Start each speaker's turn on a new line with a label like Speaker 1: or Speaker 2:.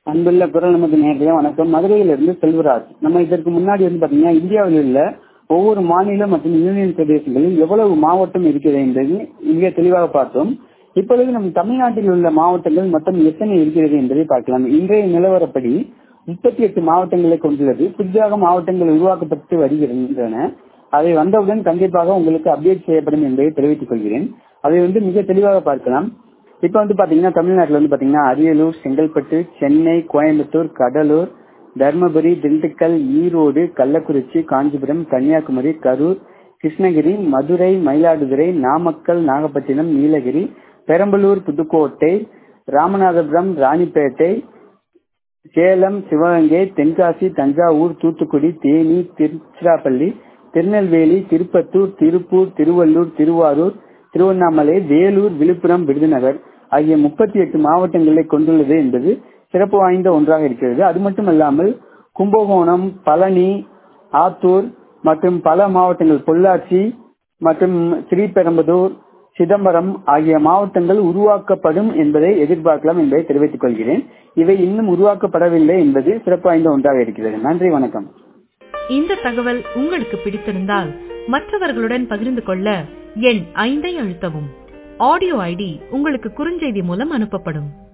Speaker 1: அன்புள்ள குரல் நமது நேரடியா வணக்கம் மதுரையிலிருந்து செல்வராஜ் நம்ம இதற்கு முன்னாடி வந்து பாத்தீங்கன்னா இந்தியாவில் உள்ள ஒவ்வொரு மாநிலம் மற்றும் யூனியன் பிரதேசங்களில் எவ்வளவு மாவட்டம் இருக்கிறது என்பது மிக தெளிவாக பார்த்தோம் இப்பொழுது நம் தமிழ்நாட்டில் உள்ள மாவட்டங்கள் மொத்தம் எத்தனை இருக்கிறது என்பதை பார்க்கலாம் இன்றைய நிலவரப்படி முப்பத்தி எட்டு மாவட்டங்களை கொண்டுள்ளது புதிதாக மாவட்டங்கள் உருவாக்கப்பட்டு வருகின்றன அதை வந்தவுடன் கண்டிப்பாக உங்களுக்கு அப்டேட் செய்யப்படும் என்பதை தெரிவித்துக் கொள்கிறேன் அதை வந்து மிக தெளிவாக பார்க்கலாம் இப்ப வந்து பாத்தீங்கன்னா தமிழ்நாட்டில் வந்து பாத்தீங்கன்னா அரியலூர் செங்கல்பட்டு சென்னை கோயம்புத்தூர் கடலூர் தர்மபுரி திண்டுக்கல் ஈரோடு கள்ளக்குறிச்சி காஞ்சிபுரம் கன்னியாகுமரி கரூர் கிருஷ்ணகிரி மதுரை மயிலாடுதுறை நாமக்கல் நாகப்பட்டினம் நீலகிரி பெரம்பலூர் புதுக்கோட்டை ராமநாதபுரம் ராணிப்பேட்டை சேலம் சிவகங்கை தென்காசி தஞ்சாவூர் தூத்துக்குடி தேனி திருச்சிராப்பள்ளி திருநெல்வேலி திருப்பத்தூர் திருப்பூர் திருவள்ளூர் திருவாரூர் திருவண்ணாமலை வேலூர் விழுப்புரம் விருதுநகர் ஆகிய முப்பத்தி எட்டு மாவட்டங்களை கொண்டுள்ளது என்பது சிறப்பு வாய்ந்த ஒன்றாக இருக்கிறது அது மட்டுமல்லாமல் கும்பகோணம் பழனி ஆத்தூர் மற்றும் பல மாவட்டங்கள் பொள்ளாச்சி மற்றும் ஸ்ரீபெரும்புதூர் சிதம்பரம் ஆகிய மாவட்டங்கள் உருவாக்கப்படும் என்பதை எதிர்பார்க்கலாம் என்பதை தெரிவித்துக் கொள்கிறேன் இவை இன்னும் உருவாக்கப்படவில்லை என்பது சிறப்பு வாய்ந்த ஒன்றாக இருக்கிறது நன்றி வணக்கம்
Speaker 2: இந்த தகவல் உங்களுக்கு பிடித்திருந்தால் மற்றவர்களுடன் பகிர்ந்து கொள்ள எண் ஐந்தை அழுத்தவும் ஆடியோ ஐடி உங்களுக்கு குறுஞ்செய்தி மூலம் அனுப்பப்படும்